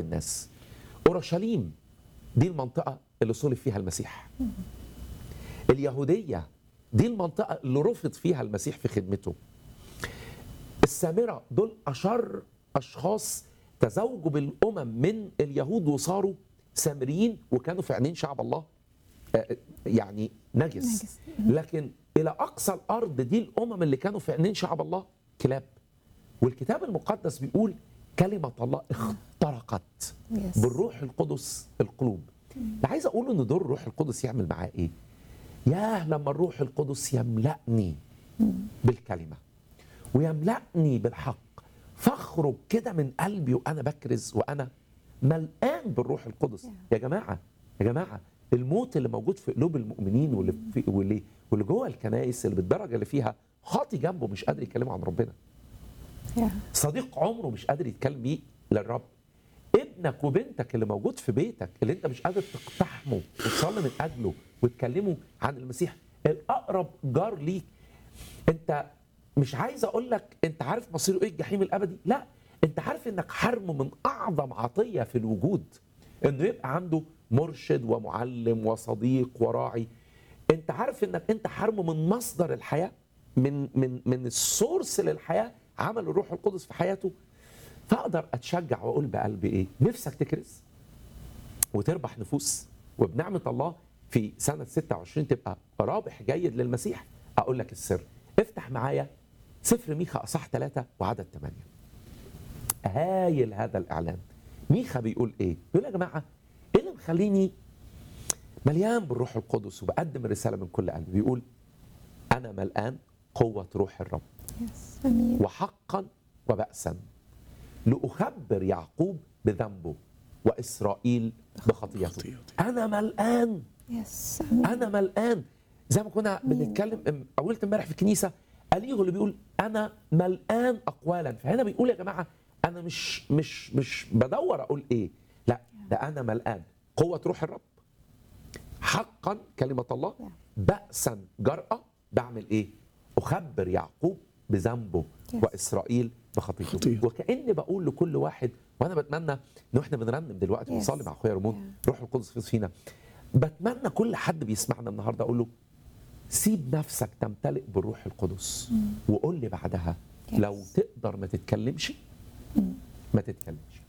الناس اورشليم دي المنطقه اللي صلب فيها المسيح اليهوديه دي المنطقه اللي رفض فيها المسيح في خدمته السامره دول اشر اشخاص تزوجوا بالامم من اليهود وصاروا سامريين وكانوا في عينين شعب الله آه، يعني نجس نجس. لكن الى اقصى الارض دي الامم اللي كانوا في عينين شعب الله كلاب والكتاب المقدس بيقول كلمه الله اخترقت Yes. بالروح القدس القلوب اللي عايز اقول ان دور الروح القدس يعمل معاه ايه ياه لما الروح القدس يملأني بالكلمه ويملأني بالحق فاخرج كده من قلبي وانا بكرز وانا ملآن بالروح القدس يا جماعه يا جماعه الموت اللي موجود في قلوب المؤمنين واللي في واللي واللي جوه الكنائس اللي بالدرجه اللي فيها خاطي جنبه مش قادر يتكلم عن ربنا Yeah. صديق عمره مش قادر يتكلم بيه للرب ابنك وبنتك اللي موجود في بيتك اللي انت مش قادر تقتحمه وتصلي من اجله وتكلمه عن المسيح الاقرب جار ليك انت مش عايز اقول لك انت عارف مصيره ايه الجحيم الابدي لا انت عارف انك حرمه من اعظم عطيه في الوجود انه يبقى عنده مرشد ومعلم وصديق وراعي انت عارف انك انت حرمه من مصدر الحياه من من من السورس للحياه عمل الروح القدس في حياته فاقدر اتشجع واقول بقلبي ايه نفسك تكرز وتربح نفوس وبنعمه الله في سنه 26 تبقى رابح جيد للمسيح اقول لك السر افتح معايا سفر ميخا اصح 3 وعدد 8 هايل هذا الاعلان ميخا بيقول ايه بيقول يا جماعه ايه اللي مخليني مليان بالروح القدس وبقدم الرساله من كل قلبي بيقول انا ملآن قوه روح الرب Yes. امين وحقا وبأسا لأخبر يعقوب بذنبه وإسرائيل بخطيته خطيئته. أنا ملآن يس امين أنا ملآن زي ما كنا بنتكلم ام- قولت امبارح في الكنيسة أليغو اللي بيقول أنا ملآن أقوالا فهنا بيقول يا جماعة أنا مش مش مش بدور أقول إيه لا ده أنا ملآن قوة روح الرب حقا كلمة الله بأسا جرأة بعمل إيه أخبر يعقوب بذنبه Yes. وإسرائيل بخطيته خطيئته. وكأني بقول لكل واحد وأنا بتمنى إن إحنا بنرنم دلوقتي Yes. ونصلي مع أخويا رمون روح القدس يفيض فينا بتمنى كل حد بيسمعنا النهارده اقول له سيب نفسك تمتلئ بالروح القدس وقول لي بعدها Yes. لو تقدر ما تتكلمش ما تتكلمش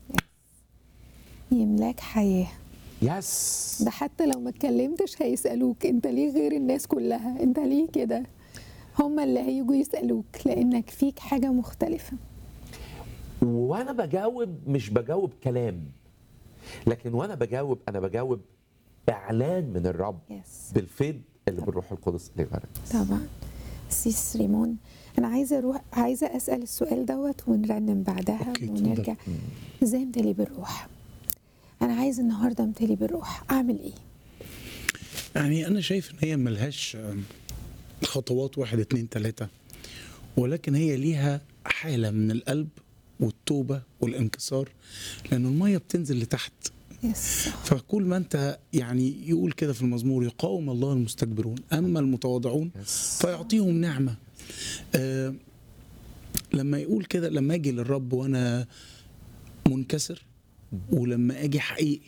يملاك حياه يس ده حتى لو ما اتكلمتش هيسألوك انت ليه غير الناس كلها انت ليه كده هما اللي هيجوا يسألوك لانك فيك حاجة مختلفة وانا بجاوب مش بجاوب كلام لكن وانا بجاوب انا بجاوب اعلان من الرب يس بالفيض اللي بالروح القدس اللي يبارك طبعا سيس ريمون انا عايزه اروح عايزه اسال السؤال دوت ونرنم بعدها أوكي، ونرجع ازاي امتلي بالروح انا عايز النهارده امتلي بالروح اعمل ايه يعني انا شايف ان هي ملهاش آم، خطوات واحد اتنين تلاتة ولكن هي ليها حالة من القلب والتوبة والانكسار لأن المية بتنزل لتحت يس فكل ما انت يعني يقول كده في المزمور يقاوم الله المستكبرون اما المتواضعون يس. فيعطيهم نعمه آه لما يقول كده لما اجي للرب وانا منكسر ولما اجي حقيقي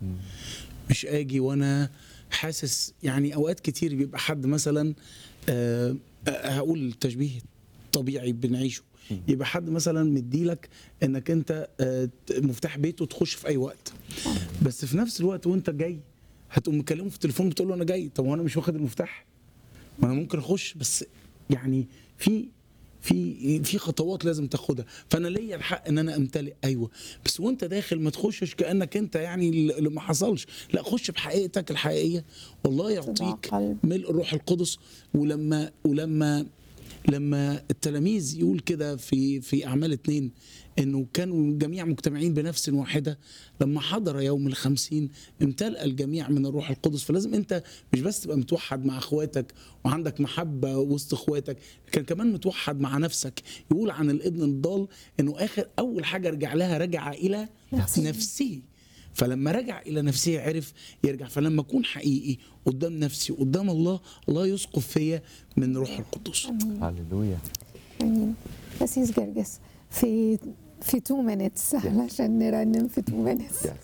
مش اجي وانا حاسس يعني اوقات كتير بيبقى حد مثلا آه آه، هقول تشبيه طبيعي بنعيشه يبقى حد مثلا مديلك انك انت آه، مفتاح بيته تخش في اي وقت بس في نفس الوقت وانت جاي هتقوم مكلمه في التليفون بتقول له انا جاي طب وانا مش واخد المفتاح ما انا ممكن اخش بس يعني في في في خطوات لازم تاخدها فانا ليا الحق ان انا امتلئ ايوه بس وانت داخل ما تخشش كانك انت يعني اللي ما حصلش لا خش بحقيقتك الحقيقيه والله يعطيك قلب. ملء الروح القدس ولما ولما لما التلاميذ يقول كده في في اعمال اتنين انه كانوا الجميع مجتمعين بنفس واحده لما حضر يوم الخمسين امتلأ الجميع من الروح القدس فلازم انت مش بس تبقى متوحد مع اخواتك وعندك محبه وسط اخواتك لكن كمان متوحد مع نفسك يقول عن الابن الضال انه اخر اول حاجه رجع لها رجع الى نفسه. نفسه فلما رجع الى نفسه عرف يرجع فلما اكون حقيقي قدام نفسي قدام الله الله يسقط فيا من روح القدس هللويا امين أسيس جرجس في في 2 minutes علشان نرنم في 2 minutes Yes.